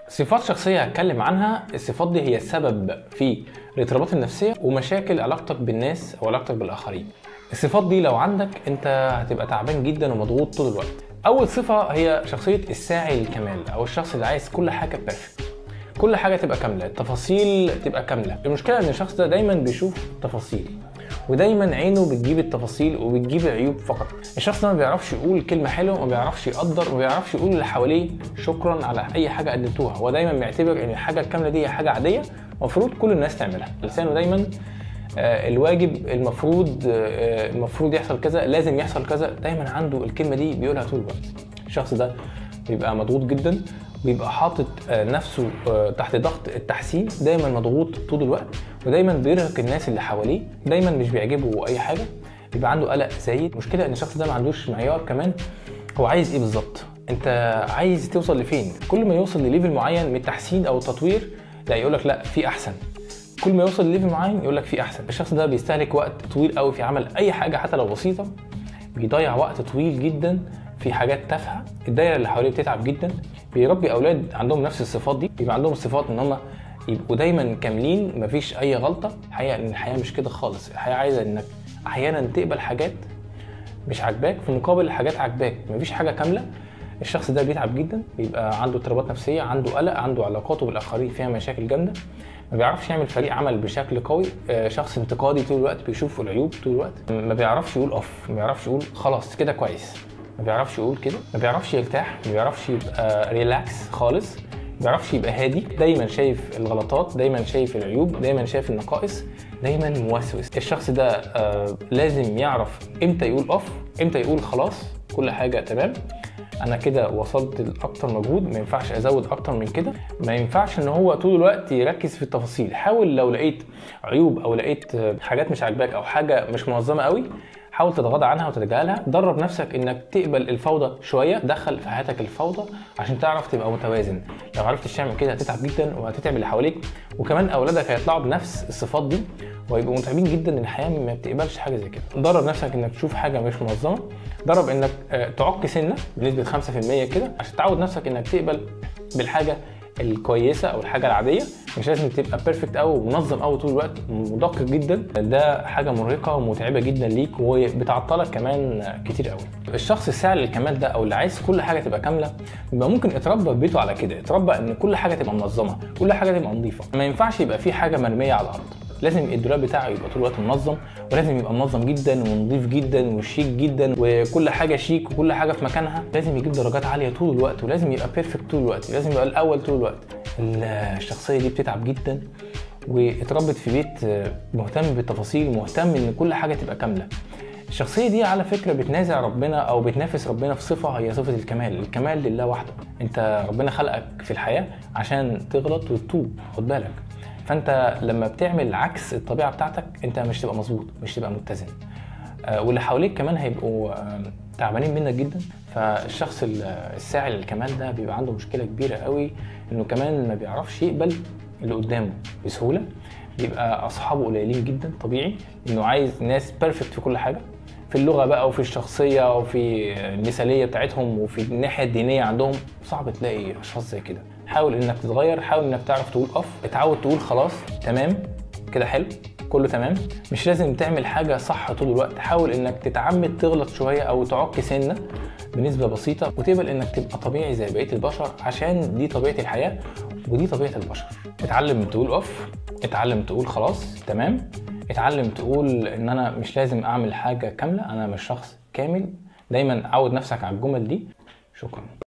صفات شخصيه هتكلم عنها الصفات دي هي السبب في الاضطرابات النفسيه ومشاكل علاقتك بالناس او علاقتك بالاخرين الصفات دي لو عندك انت هتبقى تعبان جدا ومضغوط طول الوقت اول صفه هي شخصيه الساعي للكمال او الشخص اللي عايز كل حاجه بيرفكت كل حاجه تبقى كامله التفاصيل تبقى كامله المشكله ان الشخص ده دايما بيشوف تفاصيل ودايما عينه بتجيب التفاصيل وبتجيب العيوب فقط الشخص ده ما بيعرفش يقول كلمه حلوه ما بيعرفش يقدر ما بيعرفش يقول اللي حواليه شكرا على اي حاجه قدمتوها هو دايما معتبر ان الحاجه الكامله دي هي حاجه عاديه المفروض كل الناس تعملها لسانه دايما آه، الواجب المفروض آه، المفروض يحصل كذا لازم يحصل كذا دايما عنده الكلمه دي بيقولها طول الوقت الشخص ده بيبقى مضغوط جدا بيبقى حاطط آه، نفسه آه، تحت ضغط التحسين دايما مضغوط طول الوقت ودايما بيرهق الناس اللي حواليه دايما مش بيعجبه اي حاجه بيبقى عنده قلق زايد المشكله ان الشخص ده ما عندوش معيار كمان هو عايز ايه بالظبط انت عايز توصل لفين كل ما يوصل لليفل معين من التحسين او التطوير لا يقول لك لا في احسن كل ما يوصل لليفل معين يقول لك في احسن الشخص ده بيستهلك وقت طويل قوي في عمل اي حاجه حتى لو بسيطه بيضيع وقت طويل جدا في حاجات تافهه الدايره اللي حواليه بتتعب جدا بيربي اولاد عندهم نفس الصفات دي بيبقى عندهم الصفات ان هم يبقوا دايما كاملين مفيش اي غلطه الحقيقه ان الحياه مش كده خالص الحياه عايزه انك احيانا تقبل حاجات مش عاجباك في مقابل حاجات عاجباك مفيش حاجه كامله الشخص ده بيتعب جدا بيبقى عنده اضطرابات نفسيه عنده قلق عنده علاقاته بالاخرين فيها مشاكل جامده ما بيعرفش يعمل فريق عمل بشكل قوي آه، شخص انتقادي طول الوقت بيشوف العيوب طول الوقت ما بيعرفش يقول اوف ما بيعرفش يقول خلاص كده كويس ما بيعرفش يقول كده ما بيعرفش يرتاح ما بيعرفش يبقى ريلاكس خالص ما بيعرفش يبقى هادي دايما شايف الغلطات دايما شايف العيوب دايما شايف النقائص دايما موسوس الشخص ده آه لازم يعرف امتى يقول اوف امتى يقول خلاص كل حاجه تمام انا كده وصلت لاكتر مجهود ما ينفعش ازود اكتر من كده ما ينفعش ان هو طول الوقت يركز في التفاصيل حاول لو لقيت عيوب او لقيت آه، حاجات مش عاجباك او حاجه مش منظمه قوي حاول تتغاضى عنها وتتجاهلها درب نفسك انك تقبل الفوضى شويه دخل في حياتك الفوضى عشان تعرف تبقى متوازن لو عرفتش تعمل كده هتتعب جدا وهتتعب اللي حواليك وكمان اولادك هيطلعوا بنفس الصفات دي وهيبقوا متعبين جدا ان الحياه ما بتقبلش حاجه زي كده درب نفسك انك تشوف حاجه مش منظمه درب انك آه، تعك سنه بنسبه 5% كده عشان تعود نفسك انك تقبل بالحاجه الكويسه او الحاجه العاديه مش لازم تبقى بيرفكت قوي ومنظم قوي طول الوقت مدقق جدا ده حاجه مرهقه ومتعبه جدا ليك وبتعطلك كمان كتير قوي الشخص الساعي للكمال ده او اللي عايز كل حاجه تبقى كامله يبقى ممكن اتربى في بيته على كده اتربى ان كل حاجه تبقى منظمه كل حاجه تبقى نظيفه ما ينفعش يبقى في حاجه مرميه على الارض لازم الدولاب بتاعه يبقى طول الوقت منظم ولازم يبقى منظم جدا ونظيف جدا وشيك جدا وكل حاجه شيك وكل حاجه في مكانها لازم يجيب درجات عاليه طول الوقت ولازم يبقى بيرفكت طول الوقت لازم يبقى الاول طول الوقت الشخصيه دي بتتعب جدا واتربت في بيت مهتم بالتفاصيل مهتم ان كل حاجه تبقى كامله الشخصيه دي على فكره بتنازع ربنا او بتنافس ربنا في صفه هي صفه الكمال الكمال لله وحده انت ربنا خلقك في الحياه عشان تغلط وتتوب خد بالك فانت لما بتعمل عكس الطبيعه بتاعتك انت مش تبقى مظبوط مش تبقى متزن آه، واللي حواليك كمان هيبقوا آه، تعبانين منك جدا فالشخص ال- الساعي للكمال ده بيبقى عنده مشكله كبيره قوي انه كمان ما بيعرفش يقبل اللي قدامه بسهوله بيبقى اصحابه قليلين جدا طبيعي انه عايز ناس بيرفكت في كل حاجه في اللغه بقى وفي الشخصيه وفي المثاليه بتاعتهم وفي الناحيه الدينيه عندهم صعب تلاقي اشخاص زي كده حاول انك تتغير حاول انك تعرف تقول اوف اتعود تقول خلاص تمام كده حلو كله تمام مش لازم تعمل حاجه صح طول الوقت حاول انك تتعمد تغلط شويه او تعك سنه بنسبه بسيطه وتقبل انك تبقى طبيعي زي بقيه البشر عشان دي طبيعه الحياه ودي طبيعه البشر اتعلم تقول اوف اتعلم تقول خلاص تمام اتعلم تقول ان انا مش لازم اعمل حاجه كامله انا مش شخص كامل دايما عود نفسك على الجمل دي شكرا